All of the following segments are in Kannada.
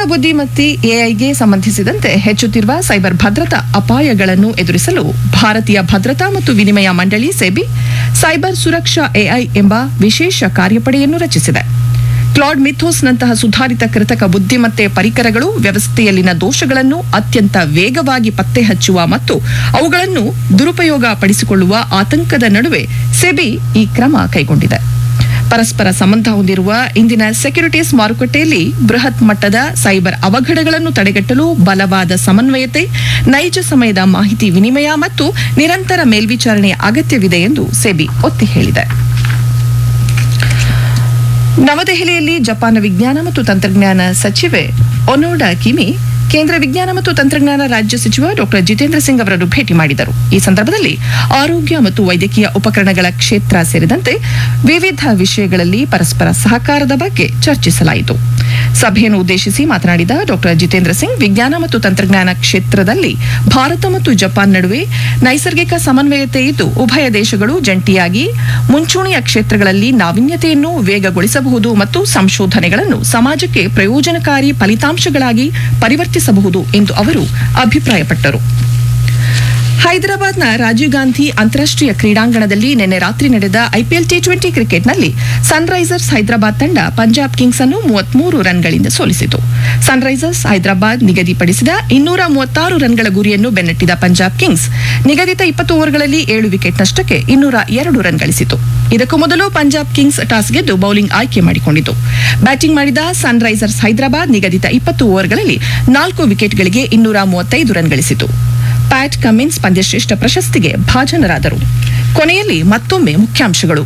ಬುದ್ಧಿಮತ್ತೆ ಎಐಗೆ ಸಂಬಂಧಿಸಿದಂತೆ ಹೆಚ್ಚುತ್ತಿರುವ ಸೈಬರ್ ಭದ್ರತಾ ಅಪಾಯಗಳನ್ನು ಎದುರಿಸಲು ಭಾರತೀಯ ಭದ್ರತಾ ಮತ್ತು ವಿನಿಮಯ ಮಂಡಳಿ ಸೆಬಿ ಸೈಬರ್ ಸುರಕ್ಷಾ ಎಐ ಎಂಬ ವಿಶೇಷ ಕಾರ್ಯಪಡೆಯನ್ನು ರಚಿಸಿದೆ ಕ್ಲಾಡ್ ಮಿಥೋಸ್ನಂತಹ ಸುಧಾರಿತ ಕೃತಕ ಬುದ್ಧಿಮತ್ತೆ ಪರಿಕರಗಳು ವ್ಯವಸ್ಥೆಯಲ್ಲಿನ ದೋಷಗಳನ್ನು ಅತ್ಯಂತ ವೇಗವಾಗಿ ಪತ್ತೆ ಹಚ್ಚುವ ಮತ್ತು ಅವುಗಳನ್ನು ದುರುಪಯೋಗ ಪಡಿಸಿಕೊಳ್ಳುವ ಆತಂಕದ ನಡುವೆ ಸೆಬಿ ಈ ಕ್ರಮ ಕೈಗೊಂಡಿದೆ ಪರಸ್ಪರ ಸಂಬಂಧ ಹೊಂದಿರುವ ಇಂದಿನ ಸೆಕ್ಯುರಿಟೀಸ್ ಮಾರುಕಟ್ಟೆಯಲ್ಲಿ ಬೃಹತ್ ಮಟ್ಟದ ಸೈಬರ್ ಅವಘಡಗಳನ್ನು ತಡೆಗಟ್ಟಲು ಬಲವಾದ ಸಮನ್ವಯತೆ ನೈಜ ಸಮಯದ ಮಾಹಿತಿ ವಿನಿಮಯ ಮತ್ತು ನಿರಂತರ ಮೇಲ್ವಿಚಾರಣೆಯ ಅಗತ್ಯವಿದೆ ಎಂದು ಸೆಬಿ ಒತ್ತಿ ಹೇಳಿದೆ ನವದೆಹಲಿಯಲ್ಲಿ ಜಪಾನ್ ವಿಜ್ಞಾನ ಮತ್ತು ತಂತ್ರಜ್ಞಾನ ಸಚಿವೆ ಒನೋಡಾ ಕಿಮಿ ಕೇಂದ್ರ ವಿಜ್ಞಾನ ಮತ್ತು ತಂತ್ರಜ್ಞಾನ ರಾಜ್ಯ ಸಚಿವ ಡಾಕ್ಟರ್ ಜಿತೇಂದ್ರ ಸಿಂಗ್ ಅವರನ್ನು ಭೇಟಿ ಮಾಡಿದರು ಈ ಸಂದರ್ಭದಲ್ಲಿ ಆರೋಗ್ಯ ಮತ್ತು ವೈದ್ಯಕೀಯ ಉಪಕರಣಗಳ ಕ್ಷೇತ್ರ ಸೇರಿದಂತೆ ವಿವಿಧ ವಿಷಯಗಳಲ್ಲಿ ಪರಸ್ಪರ ಸಹಕಾರದ ಬಗ್ಗೆ ಚರ್ಚಿಸಲಾಯಿತು ಸಭೆಯನ್ನು ಉದ್ದೇಶಿಸಿ ಮಾತನಾಡಿದ ಡಾಕ್ಟರ್ ಜಿತೇಂದ್ರ ಸಿಂಗ್ ವಿಜ್ಞಾನ ಮತ್ತು ತಂತ್ರಜ್ಞಾನ ಕ್ಷೇತ್ರದಲ್ಲಿ ಭಾರತ ಮತ್ತು ಜಪಾನ್ ನಡುವೆ ನೈಸರ್ಗಿಕ ಸಮನ್ವಯತೆ ಇದ್ದು ಉಭಯ ದೇಶಗಳು ಜಂಟಿಯಾಗಿ ಮುಂಚೂಣಿಯ ಕ್ಷೇತ್ರಗಳಲ್ಲಿ ನಾವೀನ್ಯತೆಯನ್ನು ವೇಗಗೊಳಿಸಬಹುದು ಮತ್ತು ಸಂಶೋಧನೆಗಳನ್ನು ಸಮಾಜಕ್ಕೆ ಪ್ರಯೋಜನಕಾರಿ ಫಲಿತಾಂಶಗಳಾಗಿ ಪರಿವರ್ತಿಸಬಹುದು ಎಂದು ಅವರು ಅಭಿಪ್ರಾಯಪಟ್ಟರು ಹೈದರಾಬಾದ್ನ ರಾಜೀವ್ ಗಾಂಧಿ ಅಂತಾರಾಷ್ಟೀಯ ಕ್ರೀಡಾಂಗಣದಲ್ಲಿ ನಿನ್ನೆ ರಾತ್ರಿ ನಡೆದ ಐಪಿಎಲ್ ಟಿ ಟ್ವೆಂಟಿ ಕ್ರಿಕೆಟ್ನಲ್ಲಿ ಸನ್ರೈಸರ್ಸ್ ಹೈದರಾಬಾದ್ ತಂಡ ಪಂಜಾಬ್ ಕಿಂಗ್ಸ್ ಅನ್ನು ಮೂವತ್ಮೂರು ರನ್ಗಳಿಂದ ಸೋಲಿಸಿತು ಸನ್ರೈಸರ್ಸ್ ಹೈದರಾಬಾದ್ ನಿಗದಿಪಡಿಸಿದ ಇನ್ನೂರ ಮೂವತ್ತಾರು ರನ್ಗಳ ಗುರಿಯನ್ನು ಬೆನ್ನಟ್ಟಿದ ಪಂಜಾಬ್ ಕಿಂಗ್ಸ್ ನಿಗದಿತ ಇಪ್ಪತ್ತು ಓವರ್ಗಳಲ್ಲಿ ಏಳು ವಿಕೆಟ್ ನಷ್ಟಕ್ಕೆ ಇನ್ನೂರ ಎರಡು ರನ್ ಗಳಿಸಿತು ಇದಕ್ಕೂ ಮೊದಲು ಪಂಜಾಬ್ ಕಿಂಗ್ಸ್ ಟಾಸ್ ಗೆದ್ದು ಬೌಲಿಂಗ್ ಆಯ್ಕೆ ಮಾಡಿಕೊಂಡಿತು ಬ್ಯಾಟಿಂಗ್ ಮಾಡಿದ ಸನ್ರೈಸರ್ಸ್ ಹೈದರಾಬಾದ್ ನಿಗದಿತ ಇಪ್ಪತ್ತು ಓವರ್ಗಳಲ್ಲಿ ನಾಲ್ಕು ವಿಕೆಟ್ಗಳಿಗೆ ಇನ್ನೂರ ಮೂವತ್ತೈದು ರನ್ ಗಳಿಸಿತು ಪ್ಯಾಟ್ ಕಮಿನ್ಸ್ ಪಂದ್ಯಶ್ರೇಷ್ಠ ಪ್ರಶಸ್ತಿಗೆ ಭಾಜನರಾದರು ಕೊನೆಯಲ್ಲಿ ಮತ್ತೊಮ್ಮೆ ಮುಖ್ಯಾಂಶಗಳು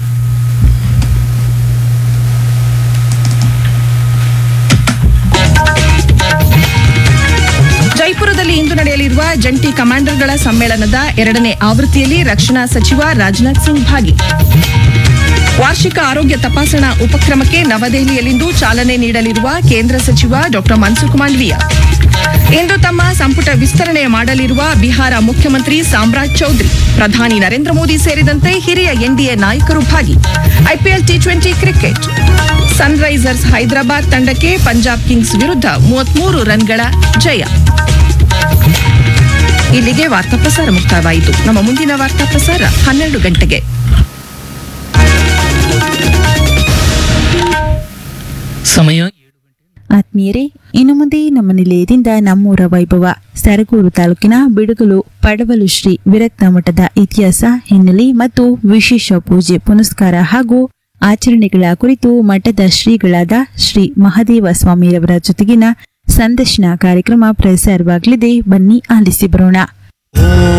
ಜೈಪುರದಲ್ಲಿ ಇಂದು ನಡೆಯಲಿರುವ ಜಂಟಿ ಕಮಾಂಡರ್ಗಳ ಸಮ್ಮೇಳನದ ಎರಡನೇ ಆವೃತ್ತಿಯಲ್ಲಿ ರಕ್ಷಣಾ ಸಚಿವ ರಾಜನಾಥ್ ಸಿಂಗ್ ಭಾಗಿ ವಾರ್ಷಿಕ ಆರೋಗ್ಯ ತಪಾಸಣಾ ಉಪಕ್ರಮಕ್ಕೆ ನವದೆಹಲಿಯಲ್ಲಿಂದು ಚಾಲನೆ ನೀಡಲಿರುವ ಕೇಂದ್ರ ಸಚಿವ ಡಾ ಮನ್ಸುಖ್ ಮಾಂಡವೀಯ ಇಂದು ತಮ್ಮ ಸಂಪುಟ ವಿಸ್ತರಣೆ ಮಾಡಲಿರುವ ಬಿಹಾರ ಮುಖ್ಯಮಂತ್ರಿ ಸಾಮ್ರಾಜ್ ಚೌಧರಿ ಪ್ರಧಾನಿ ನರೇಂದ್ರ ಮೋದಿ ಸೇರಿದಂತೆ ಹಿರಿಯ ಎನ್ಡಿಎ ನಾಯಕರು ಭಾಗಿ IPL T twenty cricket Sunrisers Hyderabad ತಂಡಕ್ಕೆ ಪಂಜಾಬ್ ಕಿಂಗ್ಸ್ ವಿರುದ್ಧ ಮೂವತ್ಮೂರು ರನ್ಗಳ ಜಯ ಇಲ್ಲಿಗೆ ವಾರ್ತಾ ಪ್ರಸಾರ ಮುಕ್ತಾಯವಾಯಿತು ನಮ್ಮ ಮುಂದಿನ ವಾರ್ತಾ ಪ್ರಸಾರ ಹನ್ನೆರಡು ಗಂಟೆಗೆ ಸಮಯ ಆತ್ಮೀಯರೇ ಇನ್ನು ಮುಂದೆ ನಮ್ಮ ನಿಲಯದಿಂದ ನಮ್ಮೂರ ವೈಭವ ಸರಗೂರು ತಾಲೂಕಿನ ಬಿಡುಗಲು ಪಡವಲು ಶ್ರೀ ವಿರಕ್ತ ಮಠದ ಇತಿಹಾಸ ಹಿನ್ನೆಲೆ ಮತ್ತು ವಿಶೇಷ ಪೂಜೆ ಪುನಸ್ಕಾರ ಹಾಗೂ ಆಚರಣೆಗಳ ಕುರಿತು ಮಠದ ಶ್ರೀಗಳಾದ ಶ್ರೀ ಮಹದೇವ ಸ್ವಾಮಿಯವರ ಜೊತೆಗಿನ ಸಂದರ್ಶನ ಕಾರ್ಯಕ್ರಮ ಪ್ರಸಾರವಾಗಲಿದೆ ಬನ್ನಿ ಆಲಿಸಿ ಬರೋಣ